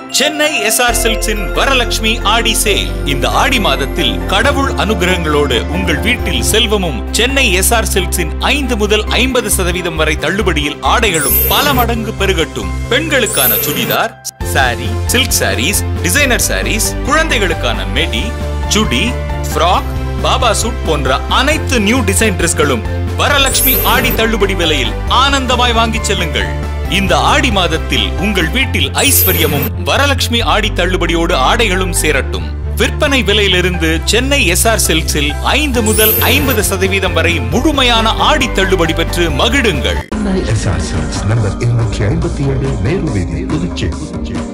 Chennai SR சில்க்ஸின் Varalakshmi ஆடி sale இந்த ஆடி மாதத்தில் கடவுள் அனுகிரகங்களோடு உங்கள் வீட்டில் செல்வமும் சென்னை எஸ்ஆர் சில்க்ஸின் ஐந்து முதல் ஐம்பது சதவீதம் வரை தள்ளுபடியில் ஆடைகளும் பல மடங்கு பெருகட்டும் பெண்களுக்கான சுடிதார் சாரி சில்க் சாரீஸ் டிசைனர் சாரீஸ் குழந்தைகளுக்கான மெடி சுடி ஃப்ராக் பாபா சூட் போன்ற அனைத்து நியூ டிசைன் டிரெஸ்களும் வரலட்சுமி ஆடி தள்ளுபடி விலையில் ஆனந்தமாய் வாங்கிச் செல்லுங்கள் இந்த ஆடி மாதத்தில் உங்கள் வீட்டில் ஐஸ்வர்யமும் வரலட்சுமி ஆடி தள்ளுபடியோடு ஆடைகளும் சேரட்டும் விற்பனை விலையிலிருந்து சென்னை எஸ்ஆர் சில்க்ஸில் ஐந்து முதல் ஐம்பது சதவீதம் வரை முழுமையான ஆடி தள்ளுபடி பெற்று மகிழுங்கள் எஸ்ஆர் சில்க்ஸ் நம்பர் இருநூற்றி ஐம்பத்தி ஏழு நேரு வீதி புதுச்சேரி